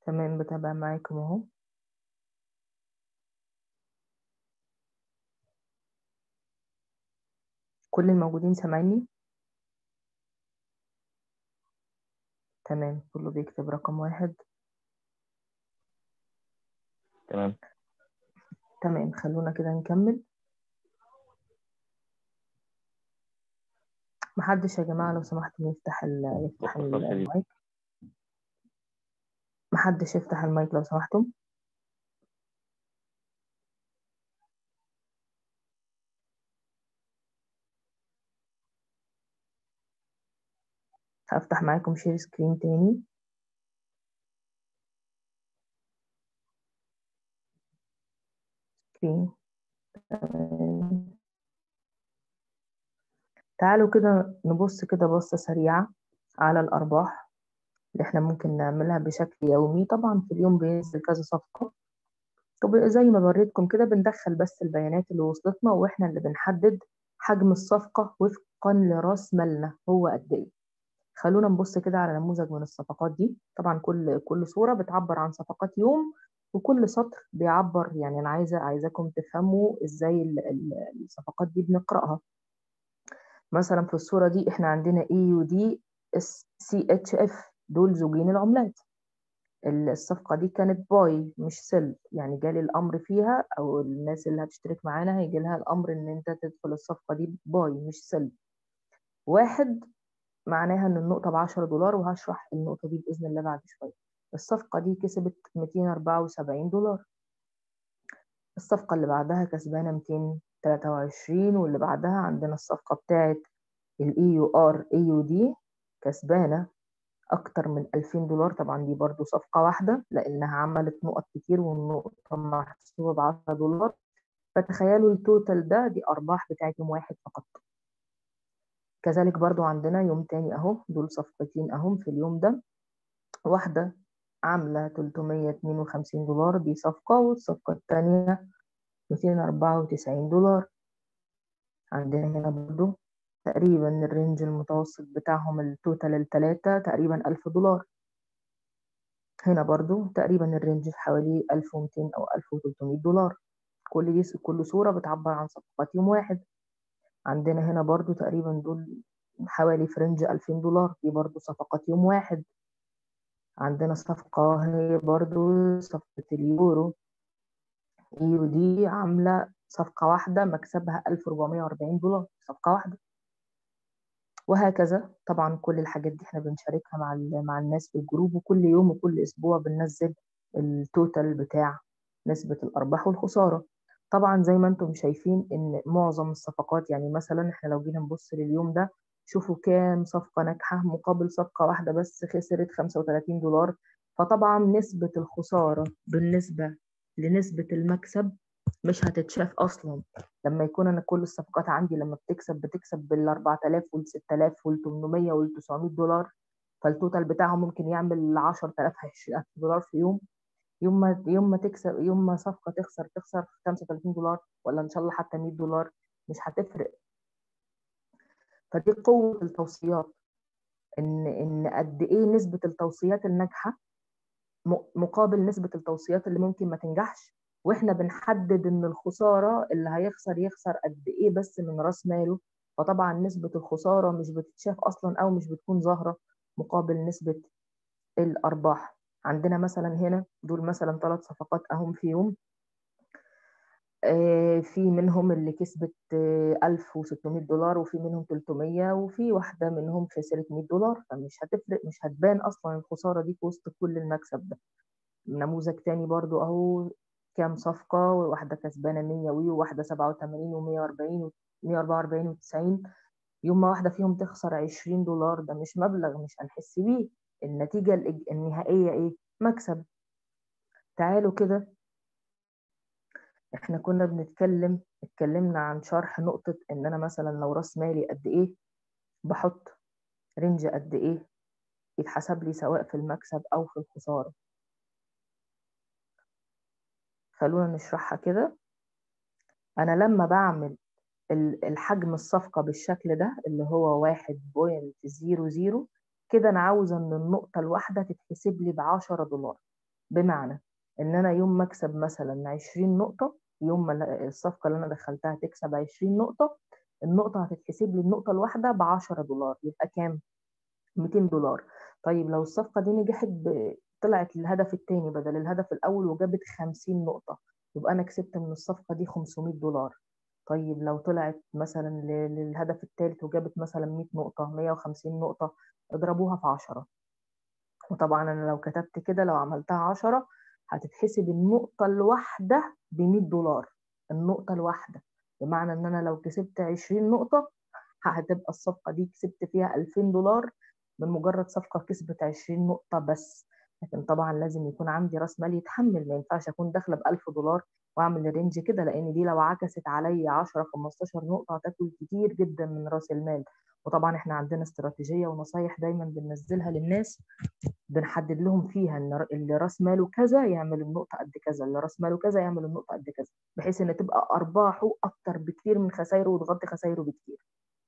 تمام بتابع معاكم اهو كل الموجودين سامعيني تمام كله بيكتب رقم واحد تمام تمام خلونا كده نكمل محدش يا جماعة لو سمحتوا يفتح ال يفتح ال- مصطفى شريف. المايك محدش يفتح المايك لو سمحتم هفتح معاكم شير سكرين تاني سكرين تمام. تعالوا كده نبص كده بصة سريعة على الأرباح اللي احنا ممكن نعملها بشكل يومي طبعا في اليوم بينزل كذا صفقة طب زي ما وريتكم كده بندخل بس البيانات اللي وصلتنا واحنا اللي بنحدد حجم الصفقة وفقا لراس مالنا هو قد ايه خلونا نبص كده على نموذج من الصفقات دي طبعا كل كل صورة بتعبر عن صفقات يوم وكل سطر بيعبر يعني انا عايزه عايزاكم تفهموا ازاي ال- ال- الصفقات دي بنقراها مثلا في الصورة دي احنا عندنا اي يو دي سي اتش اف دول زوجين العملات الصفقة دي كانت باي مش سيل يعني جالي الأمر فيها أو الناس اللي هتشترك معانا هيجي لها الأمر إن أنت تدخل الصفقة دي باي مش سيل واحد معناها إن النقطة بعشرة دولار وهشرح النقطة دي بإذن الله بعد شوية الصفقة دي كسبت 274 دولار الصفقة اللي بعدها كسبانة 223 واللي بعدها عندنا الصفقة بتاعت الاي يو ار اي يو دي كسبانة أكتر من 2000 دولار طبعا دي برضو صفقة واحدة لأنها عملت نقط كتير والنقطة محسوبة ب 10 دولار فتخيلوا التوتال ده دي أرباح بتاعت يوم واحد فقط كذلك برضو عندنا يوم تاني أهو دول صفقتين أهم في اليوم ده واحدة عاملة 352 دولار دي صفقة والصفقة التانية 294 دولار عندنا هنا برضو تقريبا الرينج المتوسط بتاعهم التوتال التلاتة تقريبا ألف دولار هنا برضو تقريبا الرينج في حوالي 1200 أو 1300 دولار كل دي كل صورة بتعبر عن صفقات يوم واحد عندنا هنا برضو تقريبا دول حوالي في رينج 2000 دولار دي برضو صفقات يوم واحد عندنا صفقة هي برضو صفقة اليورو اليورو دي عاملة صفقة واحدة مكسبها 1440 دولار صفقة واحدة وهكذا طبعا كل الحاجات دي احنا بنشاركها مع ال- مع الناس في الجروب وكل يوم وكل اسبوع بننزل التوتال بتاع نسبة الارباح والخسارة طبعا زي ما انتم شايفين ان معظم الصفقات يعني مثلا احنا لو جينا نبص لليوم ده شوفوا كام صفقة ناجحة مقابل صفقة واحدة بس خسرت 35 دولار فطبعا نسبة الخسارة بالنسبة لنسبة المكسب مش هتتشاف اصلا لما يكون انا كل الصفقات عندي لما بتكسب بتكسب بال 4000 وال 6000 وال 800 وال 900 دولار فالتوتال بتاعهم ممكن يعمل 10000 20000 دولار في يوم يوم ما يوم ما تكسب يوم ما صفقة تخسر تخسر 35 دولار ولا ان شاء الله حتى 100 دولار مش هتفرق فدي قوة التوصيات ان ان قد ايه نسبة التوصيات الناجحة م- مقابل نسبة التوصيات اللي ممكن ما تنجحش واحنا بنحدد ان الخسارة اللي هيخسر يخسر قد ايه بس من راس ماله فطبعا نسبة الخسارة مش بتتشاف اصلا او مش بتكون ظاهرة مقابل نسبة الارباح عندنا مثلا هنا دول مثلا ثلاث صفقات اهم في يوم آه، في منهم اللي كسبت آه، 1600 دولار وفي منهم 300 وفي واحدة منهم خسرت 100 دولار فمش هتفرق مش هتبان أصلا الخسارة دي في وسط كل المكسب ده نموذج تاني برضو أهو كام صفقة واحدة كسبانة 100 وي وواحدة 87 و140 و144 و90 يوم ما واحدة فيهم تخسر 20 دولار ده مش مبلغ مش هنحس بيه النتيجة الإج- النهائية إيه؟ مكسب تعالوا كده احنا كنا بنتكلم اتكلمنا عن شرح نقطة ان انا مثلا لو راس مالي قد ايه بحط رينج قد ايه يتحسب لي سواء في المكسب او في الخسارة خلونا نشرحها كده انا لما بعمل ال- الحجم الصفقة بالشكل ده اللي هو واحد بوينت زيرو زيرو كده انا عاوزة ان النقطة الواحدة تتحسب لي بعشرة دولار بمعنى ان انا يوم ما اكسب مثلا 20 نقطه يوم ما الصفقه اللي انا دخلتها تكسب 20 نقطه النقطه هتتحسب لي النقطه الواحده ب 10 دولار يبقى كام 200 دولار طيب لو الصفقه دي نجحت ب... طلعت للهدف الثاني بدل الهدف الاول وجابت 50 نقطه يبقى انا كسبت من الصفقه دي 500 دولار طيب لو طلعت مثلا للهدف الثالث وجابت مثلا 100 نقطه 150 نقطه اضربوها في 10 وطبعا انا لو كتبت كده لو عملتها 10 هتتحسب النقطة الواحدة ب 100 دولار النقطة الواحدة بمعنى ان انا لو كسبت 20 نقطة هتبقى الصفقة دي كسبت فيها 2000 دولار من مجرد صفقة كسبت 20 نقطة بس لكن طبعا لازم يكون عندي راس مال يتحمل ما ينفعش اكون داخله ب 1000 دولار واعمل الرينج كده لان دي لو عكست عليا 10 15 نقطه هتاكل كتير جدا من راس المال وطبعا احنا عندنا استراتيجيه ونصايح دايما بننزلها للناس بنحدد لهم فيها ان اللي راس ماله كذا يعمل النقطه قد كذا اللي راس ماله كذا يعمل النقطه قد كذا بحيث ان تبقى ارباحه اكتر بكتير من خسائره وتغطي خسائره بكتير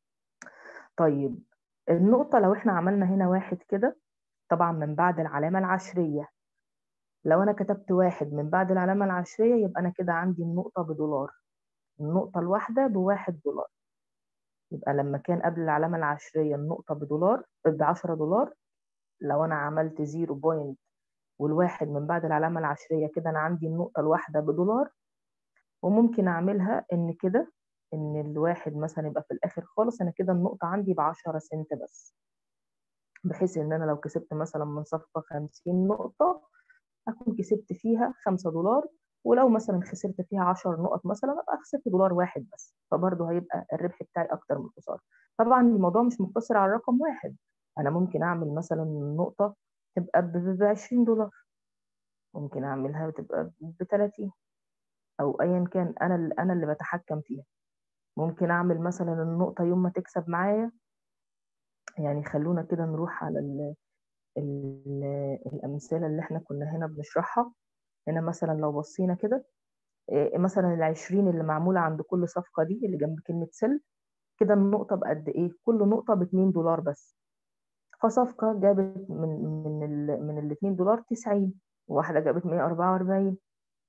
طيب النقطة لو احنا عملنا هنا واحد كده طبعا من بعد العلامة العشرية لو أنا كتبت واحد من بعد العلامة العشرية يبقى أنا كده عندي النقطة بدولار النقطة الواحدة بواحد دولار يبقى لما كان قبل العلامة العشرية النقطة بدولار بعشرة دولار لو أنا عملت زيرو بوينت والواحد من بعد العلامة العشرية كده أنا عندي النقطة الواحدة بدولار وممكن أعملها إن كده إن الواحد مثلا يبقى في الآخر خالص أنا كده النقطة عندي بعشرة سنت بس بحيث ان انا لو كسبت مثلا من صفقه 50 نقطه اكون كسبت فيها 5 دولار ولو مثلا خسرت فيها 10 نقط مثلا ابقى خسرت دولار واحد بس فبرضه هيبقى الربح بتاعي اكتر من الخساره طبعا الموضوع مش مقتصر على رقم واحد انا ممكن اعمل مثلا نقطه تبقى ب 20 دولار ممكن اعملها تبقى ب 30 او ايا كان انا اللي انا اللي بتحكم فيها ممكن اعمل مثلا النقطه يوم ما تكسب معايا يعني خلونا كده نروح على ال ال الأمثلة اللي احنا كنا هنا بنشرحها هنا مثلا لو بصينا كده مثلا العشرين اللي معمولة عند كل صفقة دي اللي جنب كلمة سل كده النقطة بقد إيه؟ كل نقطة باتنين دولار بس فصفقة جابت من من ال من الاتنين دولار تسعين وواحدة جابت مية أربعة وأربعين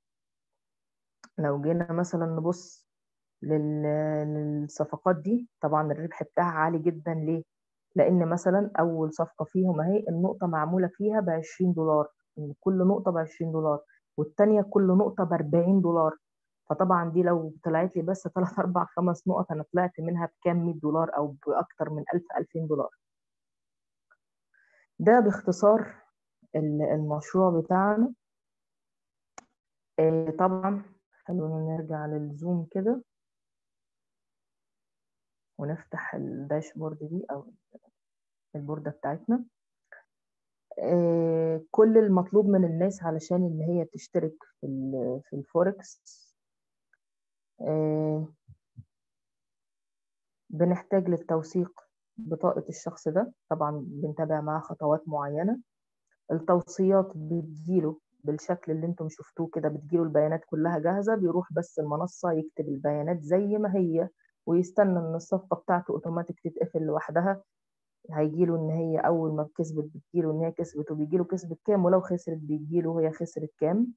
لو جينا مثلا نبص للصفقات دي طبعا الربح بتاعها عالي جدا ليه؟ لان مثلا اول صفقه فيهم اهي النقطه معموله فيها ب 20 دولار كل نقطه ب 20 دولار والثانيه كل نقطه ب 40 دولار فطبعا دي لو طلعت لي بس 3 4 5 نقط انا طلعت منها بكام 100 دولار او باكتر من 1000 2000 دولار ده باختصار المشروع بتاعنا طبعا خلونا نرجع للزوم كده ونفتح الداشبورد دي او البوردة بتاعتنا كل المطلوب من الناس علشان ان هي تشترك في في الفوركس بنحتاج للتوثيق بطاقة الشخص ده طبعا بنتابع معاه خطوات معينة التوصيات بتجيله بالشكل اللي انتم شفتوه كده بتجيله البيانات كلها جاهزة بيروح بس المنصة يكتب البيانات زي ما هي ويستنى ان الصفقة بتاعته اوتوماتيك تتقفل لوحدها هيجيله ان هي اول ما كسبت بتجيله ان هي كسبت وبيجيله كسبت كام ولو خسرت بيجيله هي خسرت كام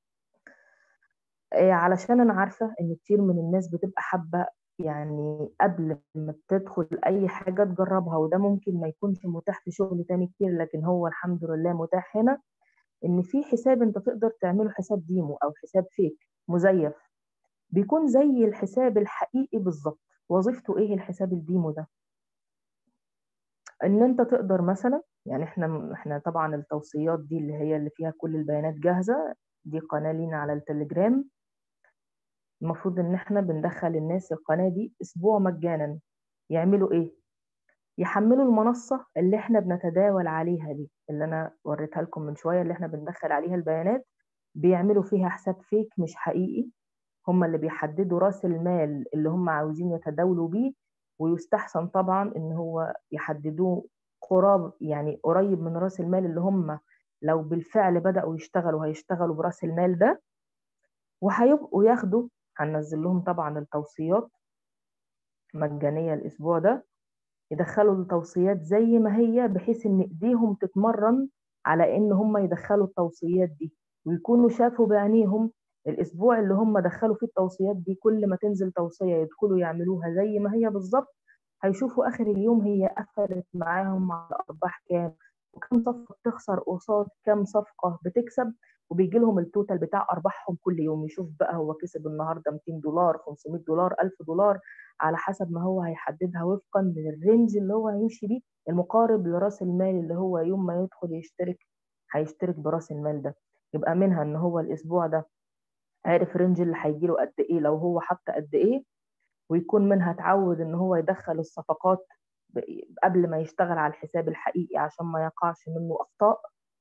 إيه علشان انا عارفة ان كتير من الناس بتبقى حابة يعني قبل ما تدخل اي حاجة تجربها وده ممكن ما يكونش متاح في شغل تاني كتير لكن هو الحمد لله متاح هنا ان في حساب انت تقدر تعمله حساب ديمو او حساب فيك مزيف بيكون زي الحساب الحقيقي بالظبط وظيفته ايه الحساب الديمو ده ان انت تقدر مثلا يعني احنا احنا طبعا التوصيات دي اللي هي اللي فيها كل البيانات جاهزه دي قناه لينا على التليجرام المفروض ان احنا بندخل الناس القناه دي اسبوع مجانا يعملوا ايه يحملوا المنصه اللي احنا بنتداول عليها دي اللي انا وريتها لكم من شويه اللي احنا بندخل عليها البيانات بيعملوا فيها حساب فيك مش حقيقي هم اللي بيحددوا راس المال اللي هم عاوزين يتداولوا بيه ويستحسن طبعا ان هو يحددوه قراب يعني قريب من راس المال اللي هم لو بالفعل بدأوا يشتغلوا هيشتغلوا براس المال ده وهيبقوا ياخدوا هننزل لهم طبعا التوصيات مجانية الأسبوع ده يدخلوا التوصيات زي ما هي بحيث إن إيديهم تتمرن على إن هم يدخلوا التوصيات دي ويكونوا شافوا بعينيهم الاسبوع اللي هم دخلوا فيه التوصيات دي كل ما تنزل توصيه يدخلوا يعملوها زي ما هي بالظبط هيشوفوا اخر اليوم هي قفلت معاهم على ارباح كام وكم صفقه بتخسر قصاد كم صفقه بتكسب وبيجي لهم التوتال بتاع ارباحهم كل يوم يشوف بقى هو كسب النهارده 200 دولار 500 دولار 1000 دولار على حسب ما هو هيحددها وفقا من الرينج اللي هو هيمشي بيه المقارب لراس المال اللي هو يوم ما يدخل يشترك هيشترك براس المال ده يبقى منها ان هو الاسبوع ده عارف رينج اللي هيجي له قد ايه لو هو حط قد ايه ويكون منها اتعود ان هو يدخل الصفقات قبل ما يشتغل على الحساب الحقيقي عشان ما يقعش منه اخطاء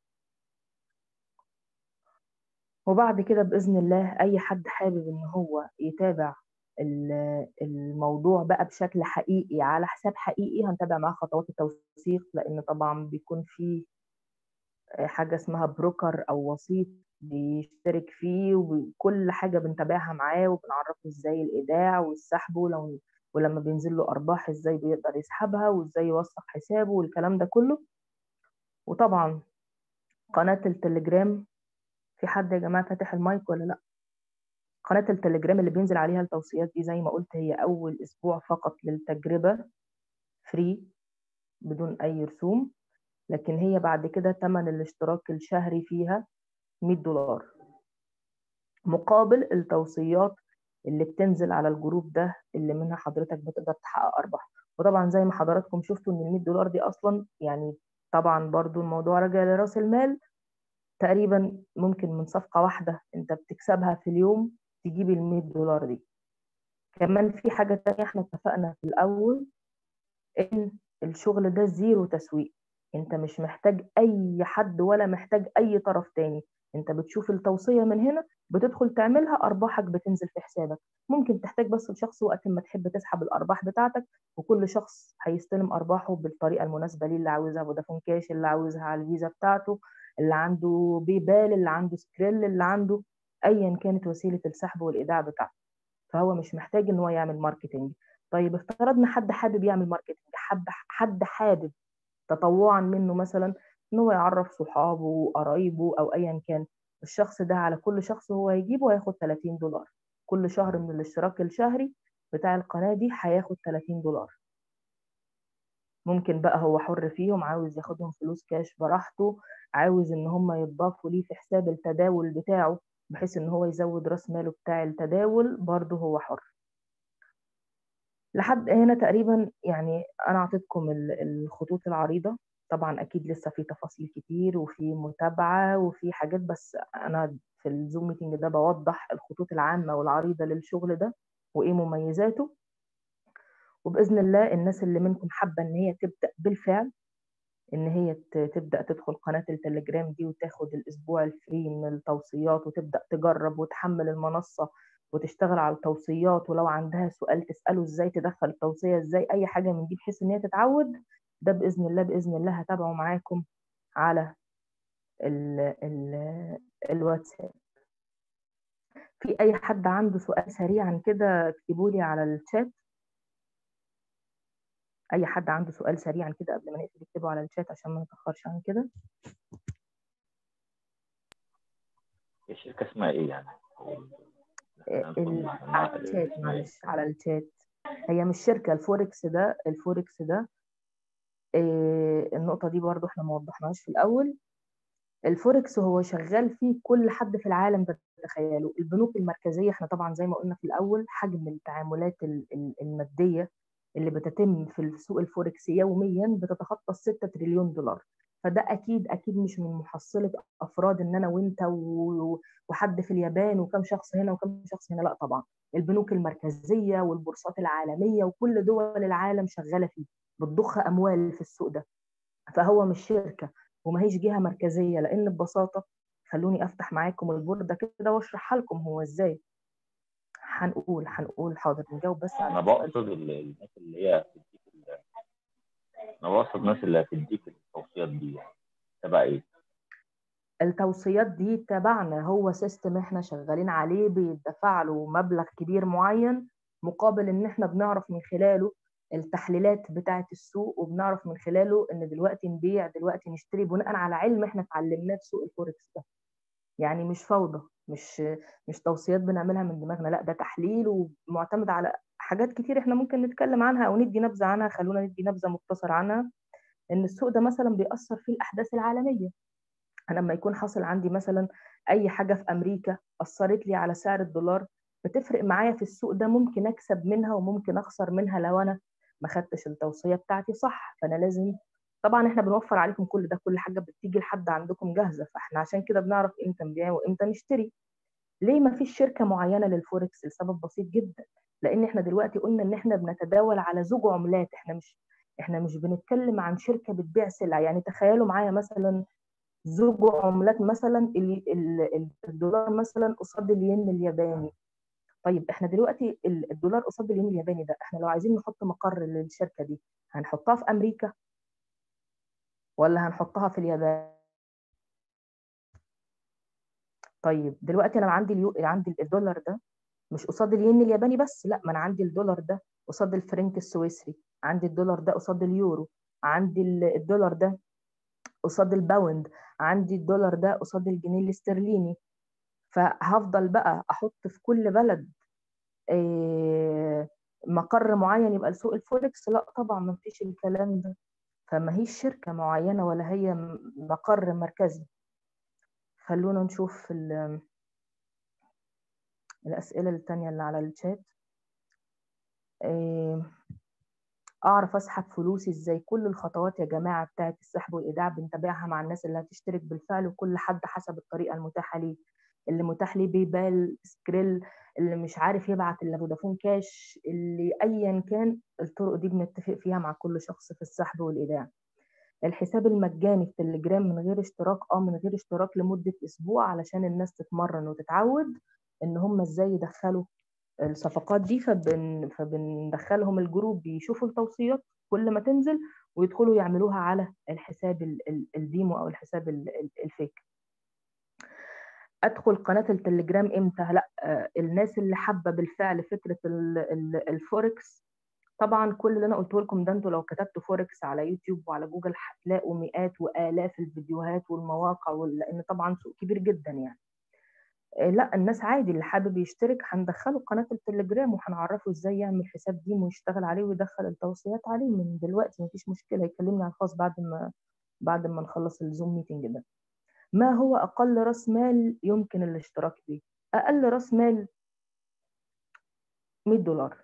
وبعد كده باذن الله اي حد حابب ان هو يتابع الموضوع بقى بشكل حقيقي على حساب حقيقي هنتابع معاه خطوات التوثيق لان طبعا بيكون في حاجه اسمها بروكر او وسيط بيشترك فيه وكل حاجه بنتابعها معاه وبنعرفه ازاي الايداع والسحب ولو ولما بينزل له ارباح ازاي بيقدر يسحبها وازاي يوثق حسابه والكلام ده كله وطبعا قناه التليجرام في حد يا جماعه فاتح المايك ولا لا قناه التليجرام اللي بينزل عليها التوصيات دي زي ما قلت هي اول اسبوع فقط للتجربه فري بدون اي رسوم لكن هي بعد كده ثمن الاشتراك الشهري فيها 100 دولار مقابل التوصيات اللي بتنزل على الجروب ده اللي منها حضرتك بتقدر تحقق ارباح وطبعا زي ما حضراتكم شفتوا ان ال 100 دولار دي اصلا يعني طبعا برضو الموضوع راجع لراس المال تقريبا ممكن من صفقه واحده انت بتكسبها في اليوم تجيب ال 100 دولار دي كمان في حاجه تانية احنا اتفقنا في الاول ان الشغل ده زيرو تسويق انت مش محتاج اي حد ولا محتاج اي طرف تاني انت بتشوف التوصية من هنا بتدخل تعملها ارباحك بتنزل في حسابك ممكن تحتاج بس لشخص وقت ما تحب تسحب الارباح بتاعتك وكل شخص هيستلم ارباحه بالطريقة المناسبة ليه اللي عاوزها فودافون كاش اللي عاوزها على الفيزا بتاعته اللي عنده بيبال اللي عنده سكريل اللي عنده ايا كانت وسيلة السحب والايداع بتاعته فهو مش محتاج ان هو يعمل ماركتنج طيب افترضنا حد حابب يعمل ماركتنج حد حد حابب تطوعا منه مثلا ان هو يعرف صحابه وقرايبه او ايا كان الشخص ده على كل شخص هو هيجيبه هياخد 30 دولار كل شهر من الاشتراك الشهري بتاع القناه دي هياخد 30 دولار ممكن بقى هو حر فيهم عاوز ياخدهم فلوس كاش براحته عاوز ان هم يضافوا ليه في حساب التداول بتاعه بحيث ان هو يزود راس ماله بتاع التداول برضه هو حر لحد هنا تقريبا يعني انا اعطيتكم الخطوط العريضه طبعا اكيد لسه في تفاصيل كتير وفي متابعه وفي حاجات بس انا في الزوم ميتنج ده بوضح الخطوط العامه والعريضه للشغل ده وايه مميزاته وباذن الله الناس اللي منكم حابه ان هي تبدا بالفعل ان هي تبدا تدخل قناه التليجرام دي وتاخد الاسبوع الفري من التوصيات وتبدا تجرب وتحمل المنصه وتشتغل على التوصيات ولو عندها سؤال تساله ازاي تدخل التوصيه ازاي اي حاجه من دي بحيث ان هي تتعود ده باذن الله باذن الله هتابعه معاكم على ال ال الواتساب في اي حد عنده سؤال سريعا كده اكتبوا لي على الشات اي حد عنده سؤال سريعا كده قبل ما نقفل يكتبه على الشات عشان ما نتاخرش عن كده الشركه اسمها ايه يعني على الشات معلش على الشات هي مش شركه الفوركس ده الفوركس ده إيه النقطه دي برضو احنا ما وضحناهاش في الاول الفوركس هو شغال فيه كل حد في العالم تتخيلوا البنوك المركزيه احنا طبعا زي ما قلنا في الاول حجم التعاملات الماديه اللي بتتم في السوق الفوركس يوميا بتتخطى 6 تريليون دولار فده اكيد اكيد مش من محصله افراد ان انا وانت وحد في اليابان وكم شخص هنا وكم شخص هنا لا طبعا البنوك المركزيه والبورصات العالميه وكل دول العالم شغاله فيه بتضخ اموال في السوق ده فهو مش شركه وما هيش جهه مركزيه لان ببساطه خلوني افتح معاكم البورده كده واشرحها لكم هو ازاي هنقول هنقول حاضر نجاوب بس انا بقصد الناس اللي هي بتديك انا بقصد الناس اللي هتديك التوصيات دي يعني تبع ايه؟ التوصيات دي تبعنا هو سيستم احنا شغالين عليه بيدفع له مبلغ كبير معين مقابل ان احنا بنعرف من خلاله التحليلات بتاعه السوق وبنعرف من خلاله ان دلوقتي نبيع دلوقتي نشتري بناء على علم احنا اتعلمناه في سوق الفوركس ده يعني مش فوضى مش مش توصيات بنعملها من دماغنا لا ده تحليل ومعتمد على حاجات كتير احنا ممكن نتكلم عنها او ندي نبذه عنها خلونا ندي نبذه مختصره عنها ان السوق ده مثلا بيأثر فيه الاحداث العالميه انا لما يكون حاصل عندي مثلا اي حاجه في امريكا اثرت لي على سعر الدولار بتفرق معايا في السوق ده ممكن اكسب منها وممكن اخسر منها لو انا ما خدتش التوصيه بتاعتي صح فانا لازم طبعا احنا بنوفر عليكم كل ده كل حاجه بتيجي لحد عندكم جاهزه فاحنا عشان كده بنعرف امتى نبيع وامتى نشتري ليه ما فيش شركه معينه للفوركس لسبب بسيط جدا لان احنا دلوقتي قلنا ان احنا بنتداول على زوج عملات احنا مش احنا مش بنتكلم عن شركه بتبيع سلع يعني تخيلوا معايا مثلا زوج عملات مثلا الدولار مثلا قصاد الين الياباني طيب احنا دلوقتي الدولار قصاد الين الياباني ده احنا لو عايزين نحط مقر للشركه دي هنحطها في امريكا ولا هنحطها في اليابان طيب دلوقتي انا عندي اليو... عندي الدولار ده مش قصاد الين الياباني بس لا ما انا عندي الدولار ده قصاد الفرنك السويسري عندي الدولار ده قصاد اليورو عندي الدولار ده قصاد الباوند عندي الدولار ده قصاد الجنيه الاسترليني فهفضل بقى احط في كل بلد مقر معين يبقى لسوق الفوركس لا طبعا ما فيش الكلام ده فما هيش شركة معينة ولا هي مقر مركزي خلونا نشوف الأسئلة التانية اللي على الشات أعرف أسحب فلوسي إزاي كل الخطوات يا جماعة بتاعت السحب والإيداع بنتابعها مع الناس اللي هتشترك بالفعل وكل حد حسب الطريقة المتاحة ليه اللي متاح ليه بيبال سكريل اللي مش عارف يبعت الا فودافون كاش اللي ايا كان الطرق دي بنتفق فيها مع كل شخص في السحب والايداع الحساب المجاني في تليجرام من غير اشتراك اه من غير اشتراك لمده اسبوع علشان الناس تتمرن وتتعود ان هم ازاي يدخلوا الصفقات دي فبن فبندخلهم الجروب بيشوفوا التوصيات كل ما تنزل ويدخلوا يعملوها على الحساب الديمو او الحساب الفيك ادخل قناه التليجرام امتى لا الناس اللي حابه بالفعل فكره الفوركس طبعا كل اللي انا قلته لكم ده انتوا لو كتبتوا فوركس على يوتيوب وعلى جوجل هتلاقوا مئات والاف الفيديوهات والمواقع لان طبعا سوق كبير جدا يعني لا الناس عادي اللي حابب يشترك هندخله قناه التليجرام وهنعرفه ازاي يعمل حساب ديم ويشتغل عليه ويدخل التوصيات عليه من دلوقتي مفيش مشكله يكلمني على الخاص بعد ما بعد ما نخلص الزوم ميتنج ده ما هو أقل رأس مال يمكن الاشتراك به؟ أقل رأس مال 100 دولار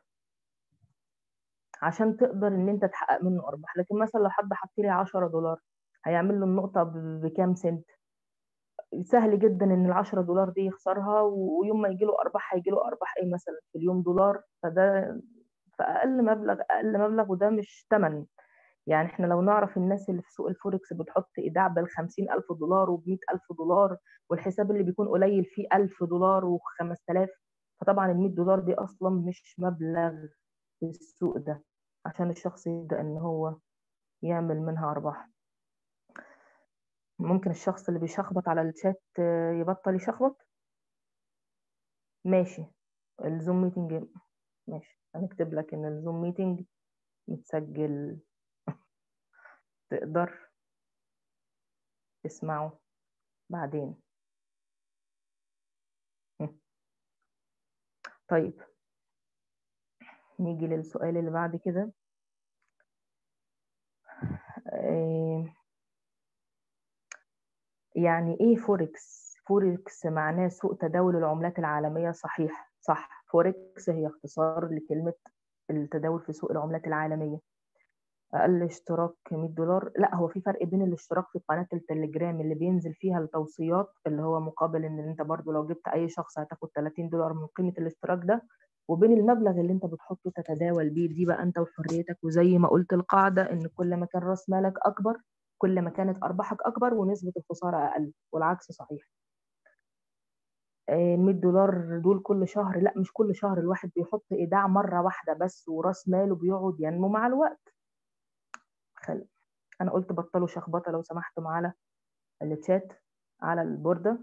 عشان تقدر إن أنت تحقق منه أرباح لكن مثلا لو حد حط لي 10 دولار هيعمل له النقطة بكام سنت؟ سهل جدا إن ال 10 دولار دي يخسرها ويوم ما يجي له أرباح هيجي له أرباح إيه مثلا في اليوم دولار فده فأقل مبلغ أقل مبلغ وده مش تمن يعني احنا لو نعرف الناس اللي في سوق الفوركس بتحط ايداع بال ألف دولار وب ألف دولار والحساب اللي بيكون قليل فيه 1000 دولار و 5000 فطبعا ال 100 دولار دي اصلا مش مبلغ في السوق ده عشان الشخص يبدا ان هو يعمل منها ارباح ممكن الشخص اللي بيشخبط على الشات يبطل يشخبط ماشي الزوم ميتنج ماشي هنكتب لك ان الزوم ميتنج متسجل تقدر تسمعه بعدين طيب نيجي للسؤال اللي بعد كده يعني ايه فوركس فوركس معناه سوق تداول العملات العالمية صحيح صح فوركس هي اختصار لكلمة التداول في سوق العملات العالمية اقل اشتراك 100 دولار لا هو في فرق بين الاشتراك في قناه التليجرام اللي بينزل فيها التوصيات اللي هو مقابل ان انت برضو لو جبت اي شخص هتاخد 30 دولار من قيمه الاشتراك ده وبين المبلغ اللي انت بتحطه تتداول بيه دي بقى انت وحريتك وزي ما قلت القاعده ان كل ما كان راس مالك اكبر كل ما كانت ارباحك اكبر ونسبه الخساره اقل والعكس صحيح 100 دولار دول كل شهر لا مش كل شهر الواحد بيحط ايداع مره واحده بس وراس ماله بيقعد ينمو مع الوقت خل... انا قلت بطلوا شخبطه لو سمحتم على الشات على البورده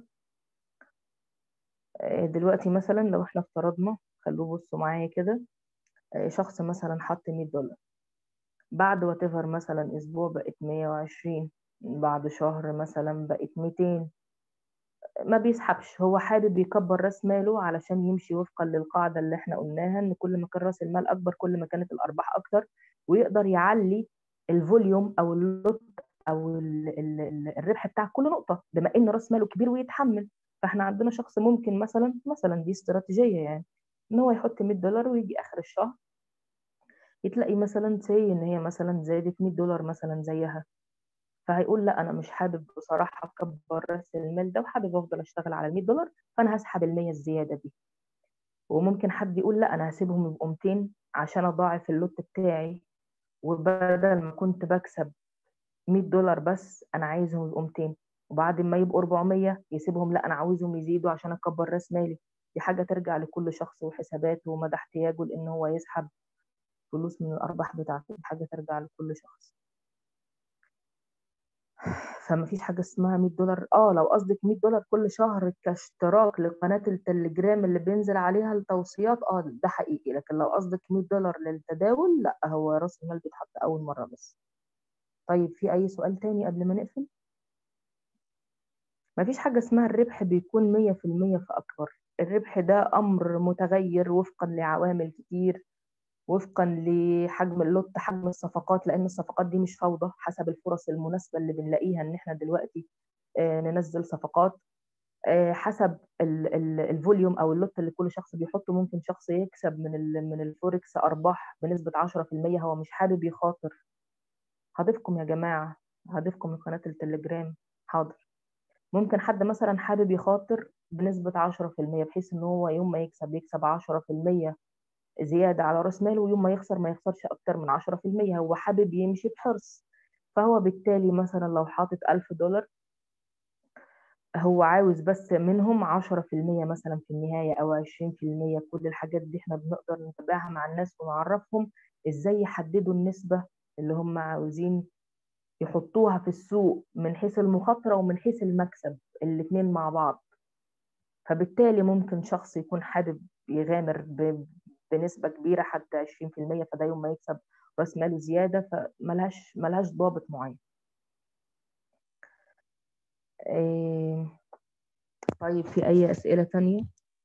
دلوقتي مثلا لو احنا افترضنا خلوه بصوا معايا كده شخص مثلا حط 100 دولار بعد واتيفر مثلا اسبوع بقت 120 بعد شهر مثلا بقت 200 ما بيسحبش هو حابب يكبر راس ماله علشان يمشي وفقا للقاعده اللي احنا قلناها ان كل ما كان راس المال اكبر كل ما كانت الارباح اكتر ويقدر يعلي الفوليوم او اللوت او ال ال ال الربح بتاع كل نقطه بما ان راس ماله كبير ويتحمل فاحنا عندنا شخص ممكن مثلا مثلا دي استراتيجيه يعني ان هو يحط 100 دولار ويجي اخر الشهر يتلاقي مثلا سي ان هي مثلا زادت 100 دولار مثلا زيها فهيقول لا انا مش حابب بصراحه اكبر راس المال ده وحابب افضل اشتغل على ال 100 دولار فانا هسحب ال 100 الزياده دي وممكن حد يقول لا انا هسيبهم يبقوا 200 عشان اضاعف اللوت بتاعي وبدل ما كنت بكسب 100 دولار بس انا عايزهم يبقوا 200 وبعد ما يبقوا 400 يسيبهم لا انا عاوزهم يزيدوا عشان اكبر راس مالي دي حاجه ترجع لكل شخص وحساباته ومدى احتياجه لان هو يسحب فلوس من الارباح بتاعته دي حاجه ترجع لكل شخص فما فيش حاجه اسمها 100 دولار اه لو قصدك 100 دولار كل شهر كاشتراك لقناه التليجرام اللي بينزل عليها التوصيات اه ده حقيقي لكن لو قصدك 100 دولار للتداول لا هو راس المال بيتحط اول مره بس طيب في اي سؤال تاني قبل ما نقفل ما فيش حاجه اسمها الربح بيكون 100% فاكبر الربح ده امر متغير وفقا لعوامل كتير وفقا لحجم اللوت حجم الصفقات لان الصفقات دي مش فوضى حسب الفرص المناسبه اللي بنلاقيها ان احنا دلوقتي ننزل صفقات حسب الفوليوم او اللوت اللي كل شخص بيحطه ممكن شخص يكسب من من الفوركس ارباح بنسبه 10% هو مش حابب يخاطر هضيفكم يا جماعه هضيفكم من قناه التليجرام حاضر ممكن حد مثلا حابب يخاطر بنسبه 10% بحيث ان هو يوم ما يكسب يكسب 10% زيادة على راس ماله ويوم ما يخسر ما يخسرش أكتر من 10% هو حابب يمشي بحرص فهو بالتالي مثلا لو حاطط 1000 دولار هو عاوز بس منهم 10% مثلا في النهاية أو 20% كل الحاجات دي احنا بنقدر نتابعها مع الناس ونعرفهم ازاي يحددوا النسبة اللي هم عاوزين يحطوها في السوق من حيث المخاطرة ومن حيث المكسب الاتنين مع بعض فبالتالي ممكن شخص يكون حابب يغامر بنسبة كبيرة حتى 20% فده يوم ما يكسب راس ماله زيادة فملهاش ملهاش ضابط معين إيه طيب في أي أسئلة تانية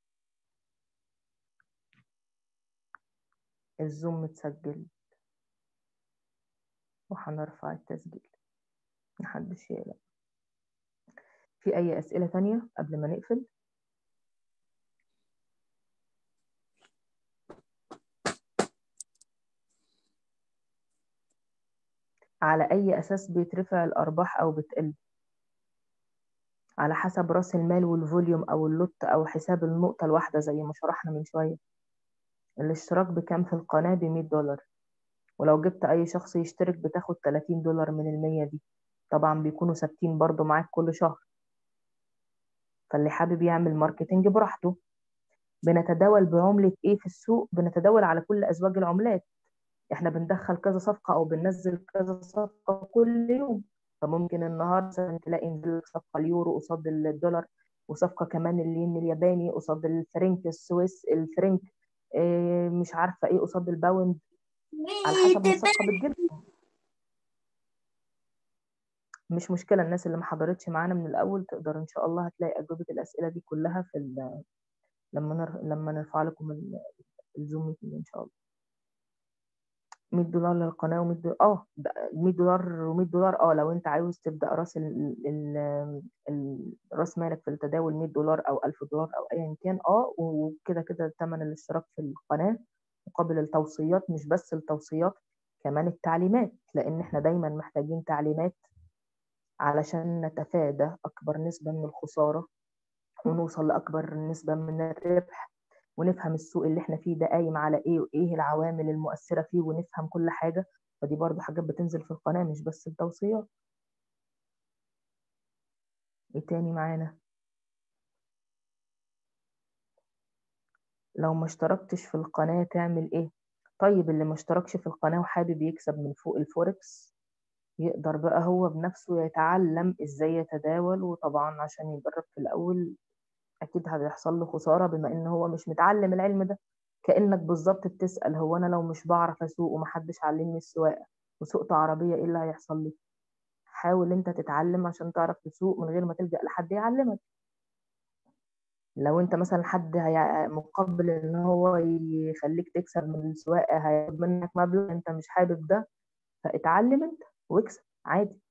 الزوم متسجل وهنرفع التسجيل محدش يقلق في أي أسئلة تانية قبل ما نقفل على أي أساس بيترفع الأرباح أو بتقل على حسب رأس المال والفوليوم أو اللوت أو حساب النقطة الواحدة زي ما شرحنا من شوية الاشتراك بكام في القناة بمية دولار ولو جبت أي شخص يشترك بتاخد 30 دولار من المية دي طبعا بيكونوا ثابتين برضو معاك كل شهر فاللي حابب يعمل ماركتينج براحته بنتداول بعملة ايه في السوق بنتداول على كل أزواج العملات احنا بندخل كذا صفقة او بننزل كذا صفقة كل يوم فممكن النهارده مثلا تلاقي نزل صفقة اليورو قصاد الدولار وصفقة كمان الين الياباني قصاد الفرنك السويس الفرنك اه مش عارفة ايه قصاد الباوند على حسب ما الصفقة بتجيب مش مشكلة الناس اللي ما حضرتش معانا من الأول تقدر إن شاء الله هتلاقي أجوبة الأسئلة دي كلها في لما نر... لما نرفع لكم الزوم إن شاء الله 100 دولار للقناه و100 دولار اه 100 دولار و100 دولار اه لو انت عاوز تبدا راس ال... ال... ال... راس مالك في التداول 100 دولار او 1000 دولار او ايا كان اه وكده كده ثمن الاشتراك في القناه مقابل التوصيات مش بس التوصيات كمان التعليمات لان احنا دايما محتاجين تعليمات علشان نتفادى اكبر نسبه من الخساره ونوصل لاكبر نسبه من الربح ونفهم السوق اللي احنا فيه ده قايم على ايه وايه العوامل المؤثره فيه ونفهم كل حاجه فدي برضو حاجات بتنزل في القناه مش بس التوصيات ايه تاني معانا لو ما اشتركتش في القناه تعمل ايه طيب اللي ما اشتركش في القناه وحابب يكسب من فوق الفوركس يقدر بقى هو بنفسه يتعلم ازاي يتداول وطبعا عشان يجرب في الاول اكيد هيحصل له خساره بما ان هو مش متعلم العلم ده كانك بالظبط بتسال هو انا لو مش بعرف اسوق ومحدش علمني السواقه وسوقت عربيه ايه اللي هيحصل لي حاول انت تتعلم عشان تعرف تسوق من غير ما تلجا لحد يعلمك لو انت مثلا حد هي مقابل ان هو يخليك تكسب من السواقه هياخد منك مبلغ انت مش حابب ده فاتعلم انت واكسب عادي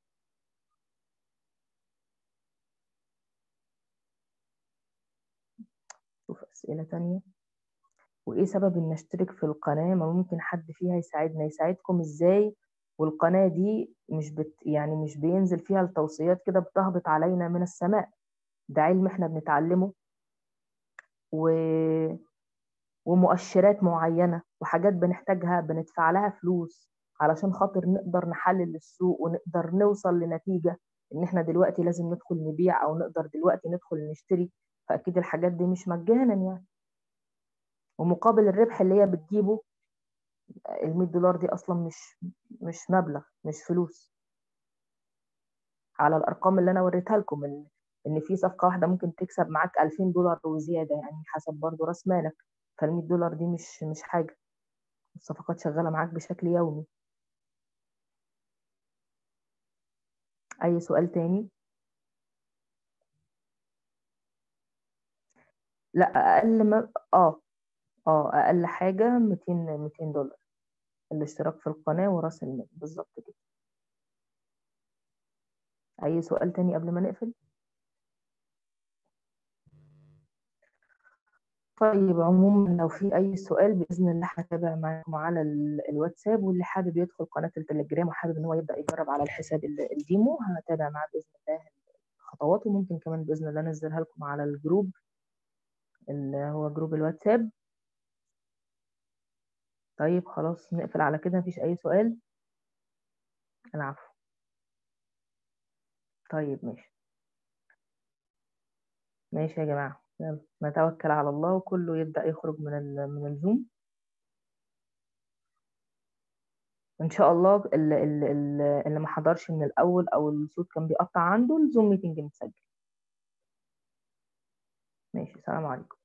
شوف اسئله تانية وايه سبب ان اشترك في القناه ما ممكن حد فيها يساعدنا يساعدكم ازاي والقناه دي مش بت يعني مش بينزل فيها التوصيات كده بتهبط علينا من السماء ده علم احنا بنتعلمه و... ومؤشرات معينة وحاجات بنحتاجها بندفع لها فلوس علشان خاطر نقدر نحلل السوق ونقدر نوصل لنتيجة ان احنا دلوقتي لازم ندخل نبيع او نقدر دلوقتي ندخل نشتري فاكيد الحاجات دي مش مجانا يعني ومقابل الربح اللي هي بتجيبه ال 100 دولار دي اصلا مش مش مبلغ مش فلوس على الارقام اللي انا وريتها لكم ان ان في صفقه واحده ممكن تكسب معاك 2000 دولار وزياده يعني حسب برضو راس مالك فال 100 دولار دي مش مش حاجه الصفقات شغاله معاك بشكل يومي اي سؤال تاني لا اقل ما اه اه اقل حاجه 200 200 دولار الاشتراك في القناه وراس المال بالظبط كده اي سؤال تاني قبل ما نقفل طيب عموما لو في اي سؤال باذن الله هتابع معاكم على الواتساب واللي حابب يدخل قناه التليجرام وحابب ان هو يبدا يجرب على الحساب الديمو هتابع معاه باذن الله الخطوات وممكن كمان باذن الله انزلها لكم على الجروب اللي هو جروب الواتساب طيب خلاص نقفل على كده مفيش اي سؤال العفو طيب ماشي ماشي يا جماعه يلا نتوكل على الله وكله يبدأ يخرج من من الزوم ان شاء الله اللي, اللي, اللي ما حضرش من الاول او الصوت كان بيقطع عنده الزوم ميتنج متسجل ماشي السلام عليكم